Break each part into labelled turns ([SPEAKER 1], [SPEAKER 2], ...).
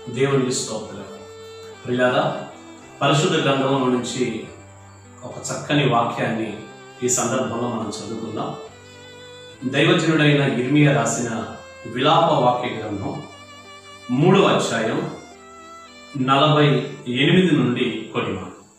[SPEAKER 1] దేవునికి స్తోత్రం ప్రియారా పరిశుద్ధ గ్రంథంలో నుంచి ఒక చక్కని వాక్యాన్ని ఈ సందర్భంలో మనం చదువుకుందాం దైవజనుడైన ఇర్మియా రాసిన విలాప వాక్య గ్రంథం మూడవ అధ్యాయం నలభై ఎనిమిది నుండి కొడిమ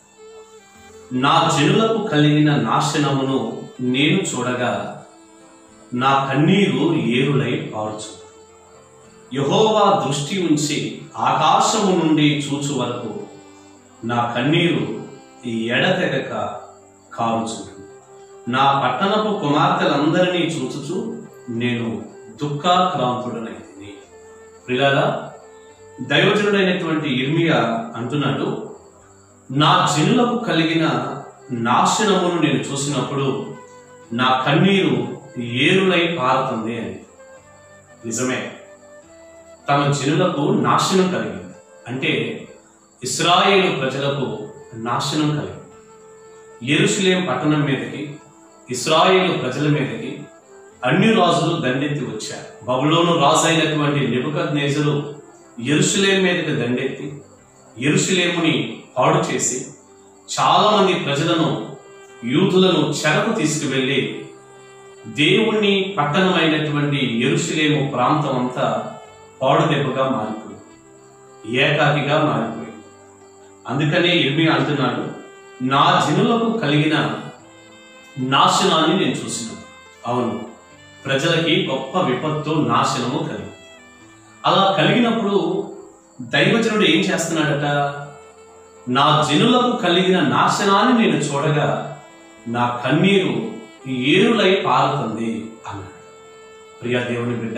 [SPEAKER 1] నా జనులకు కలిగిన నాశనమును నేను చూడగా నా కన్నీరు ఏరులై పారుచు యహోవా దృష్టి ఉంచి ఆకాశము నుండి చూచు వరకు నా కన్నీరు ఎడతెగక కారుచు నా పట్టణపు కుమార్తెలందరినీ చూచుచు నేను దుఃఖాక్రాంతుడనైంది ప్రిలారా దైవజనుడైనటువంటి ఇర్మియా అంటున్నాడు నా జనులకు కలిగిన నాశనమును నేను చూసినప్పుడు నా కన్నీరు ఏరులై పారుతుంది అని నిజమే తమ జనులకు నాశనం కలిగింది అంటే ఇస్రాయేలు ప్రజలకు నాశనం కలిగింది ఎరుషులేం పట్టణం మీదకి ఇస్రాయేలు ప్రజల మీదకి అన్ని రాజులు దండెత్తి వచ్చారు బబులోను రాజు అయినటువంటి నెబుకద్నేజరు ఎరుషులేం మీదకి దండెత్తి ఎరుషులేముని పాడు చేసి చాలా మంది ప్రజలను యూదులను చెరకు తీసుకువెళ్ళి దేవుణ్ణి పట్టణమైనటువంటి ఎరుషులేము ప్రాంతం అంతా పాడు దెబ్బగా మారిపోయింది ఏకాకిగా మారిపోయింది అందుకనే ఇర్మి అంటున్నాడు నా జనులకు కలిగిన నాశనాన్ని నేను చూసినాను అవును ప్రజలకి గొప్ప విపత్తు నాశనము కలిగి అలా కలిగినప్పుడు దైవజనుడు ఏం చేస్తున్నాడట నా జనులకు కలిగిన నాశనాన్ని నేను చూడగా నా కన్నీరు ఏరులై పారుతుంది అన్నాడు ప్రియ దేవుని బిడ్డ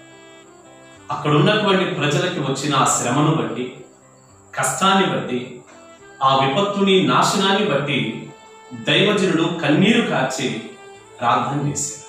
[SPEAKER 1] అక్కడ ఉన్నటువంటి ప్రజలకి వచ్చిన ఆ శ్రమను బట్టి కష్టాన్ని బట్టి ఆ విపత్తుని నాశనాన్ని బట్టి దైవజనుడు కన్నీరు కార్చి ప్రార్థన చేశాడు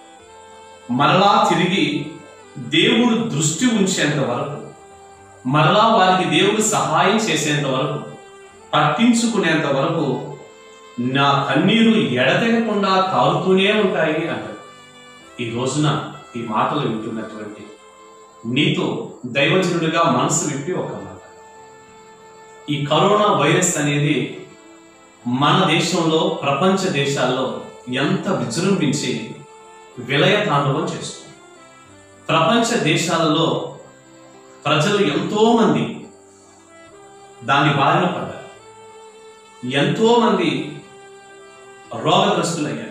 [SPEAKER 1] మరలా తిరిగి దేవుడు దృష్టి ఉంచేంత వరకు మరలా వారికి దేవుడు సహాయం చేసేంత వరకు పట్టించుకునేంత వరకు నా కన్నీరు ఎడతెగకుండా కారుతూనే ఉంటాయి అంటాడు ఈ రోజున ఈ మాటలు వింటున్నటువంటి నీతో దైవజనుడిగా మనసు విప్పి ఒక మాట ఈ కరోనా వైరస్ అనేది మన దేశంలో ప్రపంచ దేశాల్లో ఎంత విజృంభించి విలయ తాండవం చేస్తుంది ప్రపంచ దేశాలలో ప్రజలు ఎంతో మంది దాని బారిన పడ్డారు ఎంతో మంది రోగగ్రస్తులయ్యారు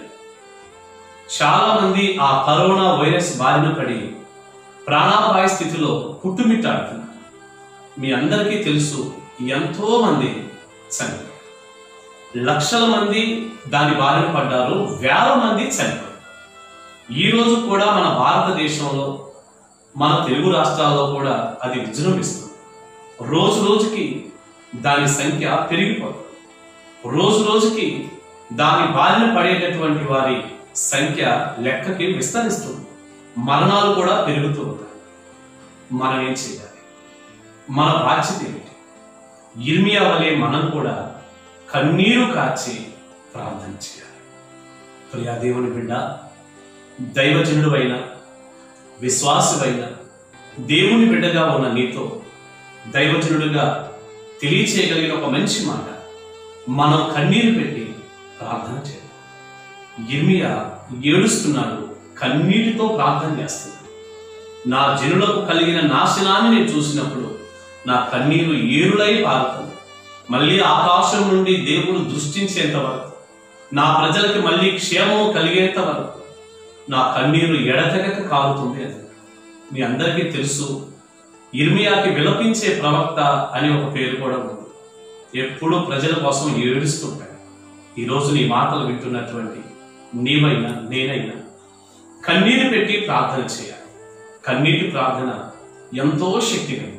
[SPEAKER 1] చాలా మంది ఆ కరోనా వైరస్ బారిన పడి ప్రాణాపాయ స్థితిలో పుట్టుమిట్టాడుతున్నారు మీ అందరికీ తెలుసు ఎంతో మంది చనిపోయారు లక్షల మంది దాని బారిన పడ్డారు వేల మంది చనిపోయారు ఈ రోజు కూడా మన భారతదేశంలో మన తెలుగు రాష్ట్రాల్లో కూడా అది విజృంభిస్తుంది రోజు రోజుకి దాని సంఖ్య పెరిగిపోతుంది రోజు రోజుకి దాని బారిన పడేటటువంటి వారి సంఖ్య లెక్కకి విస్తరిస్తుంది మరణాలు కూడా పెరుగుతూ ఉంటాయి మనం ఏం చేయాలి మన బాధ్యత ఏమిటి ఇర్మియా వలె మనం కూడా కన్నీరు కాచి ప్రార్థన చేయాలి ప్రియా దేవుని బిడ్డ దైవజనుడు అయిన విశ్వాసువైన దేవుని బిడ్డగా ఉన్న నీతో దైవజనుడిగా తెలియచేయగలిగిన ఒక మంచి మాట మనం కన్నీరు పెట్టి ప్రార్థన చేయాలి ఇర్మియా ఏడుస్తున్నాడు కన్నీటితో ప్రార్థన చేస్తున్నాడు నా జనులకు కలిగిన నాశనాన్ని నేను చూసినప్పుడు నా కన్నీరు ఏరులై పారుతుంది మళ్ళీ ఆకాశం నుండి దేవుడు దృష్టించేంత వరకు నా ప్రజలకి మళ్ళీ క్షేమం కలిగేంత వరకు నా కన్నీరు ఎడతెగక కారుతుంది అని మీ అందరికీ తెలుసు ఇర్మియాకి విలపించే ప్రవక్త అని ఒక పేరు కూడా ఉంది ఎప్పుడూ ప్రజల కోసం ఏడుస్తుంటాడు ఈరోజు నీ మాటలు వింటున్నటువంటి నీవైనా నేనైనా కన్నీరు పెట్టి ప్రార్థన చేయాలి కన్నీటి ప్రార్థన ఎంతో శక్తి కలిగి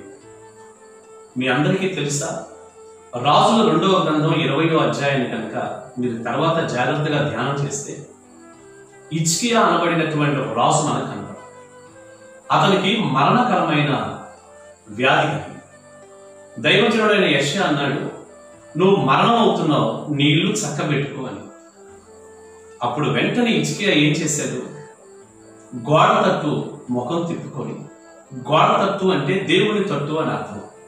[SPEAKER 1] మీ అందరికీ తెలుసా రాజుల రెండవ గ్రంథం ఇరవయో అధ్యాయాన్ని కనుక మీరు తర్వాత జాగ్రత్తగా ధ్యానం చేస్తే ఇచ్కియా అనబడినటువంటి ఒక రాజు మనకు కనపడ అతనికి మరణకరమైన వ్యాధి కలిగింది దైవజనుడైన యశ అన్నాడు నువ్వు మరణం అవుతున్నావు నీ ఇల్లు చక్కబెట్టుకో అని అప్పుడు వెంటనే ఇచ్కియా ఏం చేశాడు గోడ తట్టు ముఖం తిప్పుకొని గోడ తట్టు అంటే దేవుని తట్టు అని అర్థం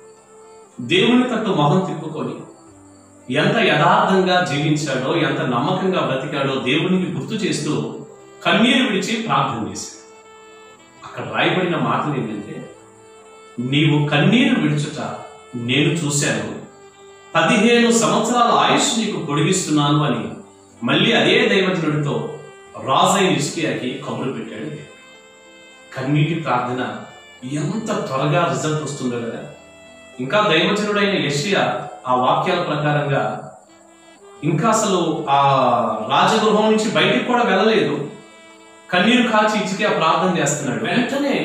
[SPEAKER 1] దేవుని తట్టు మొహం తిప్పుకొని ఎంత యథార్థంగా జీవించాడో ఎంత నమ్మకంగా బ్రతికాడో దేవునికి గుర్తు చేస్తూ కన్నీరు విడిచి ప్రార్థన చేశాడు అక్కడ రాయబడిన మాటలు ఏంటంటే నీవు కన్నీరు విడుచుట నేను చూశాను పదిహేను సంవత్సరాల ఆయుష్ నీకు పొడిగిస్తున్నాను అని మళ్ళీ అదే దైవజనుడితో రాజైన ఇస్కియాకి కబురు పెట్టాడు దేవుడు. కన్నీటి ప్రార్థన ఎంత త్వరగా రిజల్ట్ వస్తుందో కదా ఇంకా దైవజనుడైన యషియా ఆ వాక్యాల ప్రకారంగా ఇంకా అసలు ఆ రాజగృహం నుంచి బయటికి కూడా వెళ్ళలేదు కన్నీరు కాల్చి ఇచ్చికి ఆ ప్రార్థన చేస్తున్నాడు వెంటనే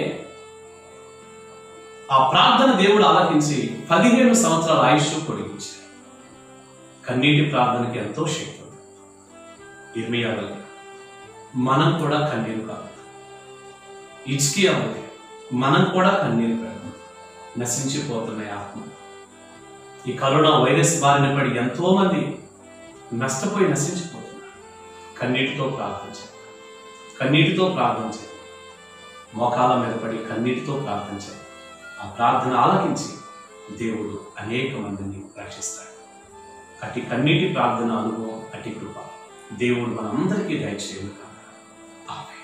[SPEAKER 1] ఆ ప్రార్థన దేవుడు ఆలకించి పదిహేను సంవత్సరాల ఆయుష్ పొడిగించాడు కన్నీటి ప్రార్థనకి ఎంతో శక్తి ఉంది ఇర్మియా వల్లే మనం కూడా కన్నీరు కాదు ఇచ్కియా వల్లే మనం కూడా కన్నీరు పెడదాం నశించిపోతున్నాయి ఆత్మ ఈ కరోనా వైరస్ బారిన పడి ఎంతో మంది నష్టపోయి నశించిపోతున్నారు కన్నీటితో ప్రార్థించాలి కన్నీటితో ప్రార్థించాలి మోకాల మీద పడి కన్నీటితో ప్రార్థించాలి ఆ ప్రార్థన ఆలకించి దేవుడు అనేక మందిని రక్షిస్తాడు అట్టి కన్నీటి ప్రార్థన అనుభవం అట్టి కృప దేవుడు మనందరికీ దయచేయను కాక ఆమేన్